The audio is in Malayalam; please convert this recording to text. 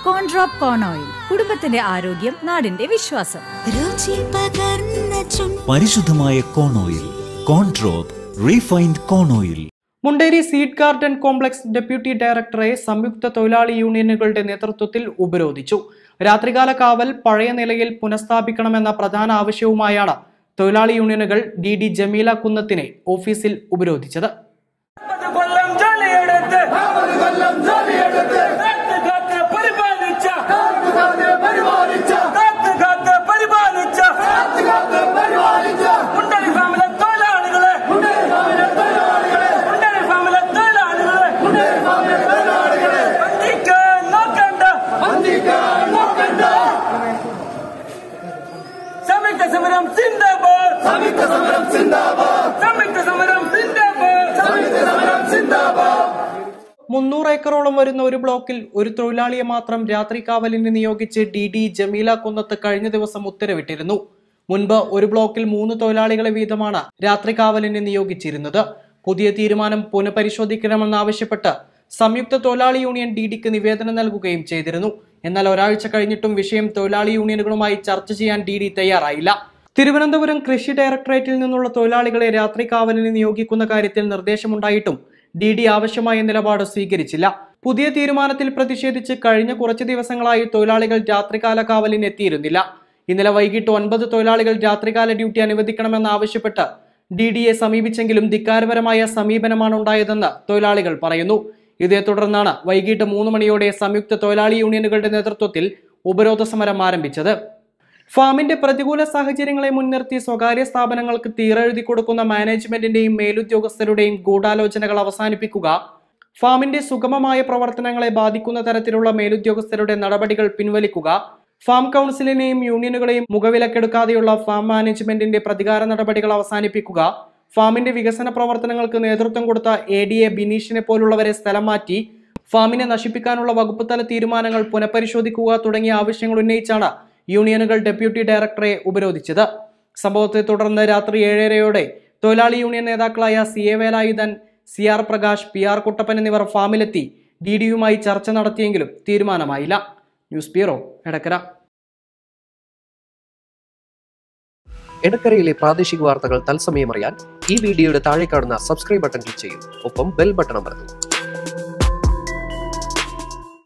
കോൺഡ്രോപ്പ് കോൺ ഓയിൽ കുടുംബത്തിന്റെ ആരോഗ്യം നാടിന്റെ വിശ്വാസം രുചി പകർന്ന ചുണ്ട് പരിശുദ്ധമായ കോൺ ഓയിൽ കോൺട്രോപ്പ് refined corn oil Munderi seed garden complex deputy ഡയറക്ടറെ സംയുക്ത തൊഴിലാളി യൂണിയനുകളുടെ നേതൃത്വത്തിൽ ഉപരോധിച്ചു രാത്രികാല കാവൽ പഴയ നിലയിൽ പുനഃസ്ഥാപിക്കണമെന്ന പ്രധാന ആവശ്യവുമായാണ് തൊഴിലാളി യൂണിയനുകൾ ഡി ഡി ജമീല കുന്നത്തിനെ ഓഫീസിൽ ഉപരോധിച്ചത് നാൽപ്പത് കൊല്ലം ജോലിയെടുത്ത് കാത്ത് കാത്ത് പരിപാലിച്ച കാത്ത് കാത്ത് പരിപാലിച്ച മുണ്ടണി ഫാമിലെ തൊഴിലാളികളെ മുണ്ടണി ഫാമിലെ തൊഴിലാളികളെ വഞ്ചിക്കാൻ നോക്കണ്ട സംയുക്ത സമരം സിന്ദാബാദ് സംയുക്ത സമരം സിന്ദാബാദ് സംയുക്ത സമരം സിന്ദാബാദ് മുന്നൂറ് ഏക്കറോളം വരുന്ന ഒരു ബ്ലോക്കിൽ ഒരു തൊഴിലാളിയെ മാത്രം രാത്രി കാവലിന് നിയോഗിച്ച് ഡി ഡി ജമീല കുന്നത്ത് കഴിഞ്ഞ ദിവസം ഉത്തരവിട്ടിരുന്നു മുൻപ് ഒരു ബ്ലോക്കിൽ മൂന്ന് തൊഴിലാളികളെ വീതമാണ് രാത്രി കാവലിന് നിയോഗിച്ചിരുന്നത് പുതിയ തീരുമാനം പുനഃപരിശോധിക്കണമെന്നാവശ്യപ്പെട്ട് സംയുക്ത തൊഴിലാളി യൂണിയൻ ഡി ഡിക്ക് നിവേദനം നൽകുകയും ചെയ്തിരുന്നു എന്നാൽ ഒരാഴ്ച കഴിഞ്ഞിട്ടും വിഷയം തൊഴിലാളി യൂണിയനുകളുമായി ചർച്ച ചെയ്യാൻ ഡി ഡി തയ്യാറായില്ല തിരുവനന്തപുരം കൃഷി ഡയറക്ടറേറ്റിൽ നിന്നുള്ള തൊഴിലാളികളെ രാത്രി കാവലിന് നിയോഗിക്കുന്ന കാര്യത്തിൽ നിർദ്ദേശമുണ്ടായിട്ടും ഡി ഡി ആവശ്യമായ നിലപാട് സ്വീകരിച്ചില്ല പുതിയ തീരുമാനത്തിൽ പ്രതിഷേധിച്ച് കഴിഞ്ഞ കുറച്ച് ദിവസങ്ങളായി തൊഴിലാളികൾ രാത്രികാല കാവലിന് എത്തിയിരുന്നില്ല ഇന്നലെ വൈകിട്ട് ഒൻപത് തൊഴിലാളികൾ രാത്രികാല ഡ്യൂട്ടി അനുവദിക്കണമെന്നാവശ്യപ്പെട്ട് ഡി ഡിയെ സമീപിച്ചെങ്കിലും ധിക്കാരപരമായ സമീപനമാണ് ഉണ്ടായതെന്ന് തൊഴിലാളികൾ പറയുന്നു ഇതേ തുടർന്നാണ് വൈകിട്ട് മൂന്ന് മണിയോടെ സംയുക്ത തൊഴിലാളി യൂണിയനുകളുടെ നേതൃത്വത്തിൽ ഉപരോധ സമരം ആരംഭിച്ചത് ഫാമിന്റെ പ്രതികൂല സാഹചര്യങ്ങളെ മുൻനിർത്തി സ്വകാര്യ സ്ഥാപനങ്ങൾക്ക് തീരെഴുതി കൊടുക്കുന്ന മാനേജ്മെന്റിന്റെയും മേലുദ്യോഗസ്ഥരുടെയും ഗൂഢാലോചനകൾ അവസാനിപ്പിക്കുക ഫാമിന്റെ സുഗമമായ പ്രവർത്തനങ്ങളെ ബാധിക്കുന്ന തരത്തിലുള്ള മേലുദ്യോഗസ്ഥരുടെ നടപടികൾ പിൻവലിക്കുക ഫാം കൗൺസിലിനെയും യൂണിയനുകളെയും മുഖവിലക്കെടുക്കാതെയുള്ള ഫാം മാനേജ്മെന്റിന്റെ പ്രതികാര നടപടികൾ അവസാനിപ്പിക്കുക ഫാമിന്റെ വികസന പ്രവർത്തനങ്ങൾക്ക് നേതൃത്വം കൊടുത്ത എ ഡി എ ബിനീഷിനെ പോലുള്ളവരെ സ്ഥലം മാറ്റി ഫാമിനെ നശിപ്പിക്കാനുള്ള വകുപ്പ് തല തീരുമാനങ്ങൾ പുനഃപരിശോധിക്കുക തുടങ്ങിയ ആവശ്യങ്ങൾ ഉന്നയിച്ചാണ് യൂണിയനുകൾ ഡെപ്യൂട്ടി ഡയറക്ടറെ ഉപരോധിച്ചത് സംഭവത്തെ തുടർന്ന് രാത്രി ഏഴരയോടെ തൊഴിലാളി യൂണിയൻ നേതാക്കളായ C A Velayudhan C R Prakash P R Kuttappan എന്നിവർ ഫാമിലെത്തി ഡി ഡിയുമായി ചർച്ച നടത്തിയെങ്കിലും തീരുമാനമായില്ല ന്യൂസ് ബ്യൂറോ എടക്കര എടക്കരയിലെ പ്രാദേശിക വാർത്തകൾ തത്സമയം അറിയാൻ ഈ വീഡിയോയുടെ താഴെ കാണുന്ന സബ്സ്ക്രൈബ് ബട്ടൺ ക്ലിക്ക് ചെയ്യൂ ഒപ്പം ബെൽ ബട്ടൺ അമർത്തും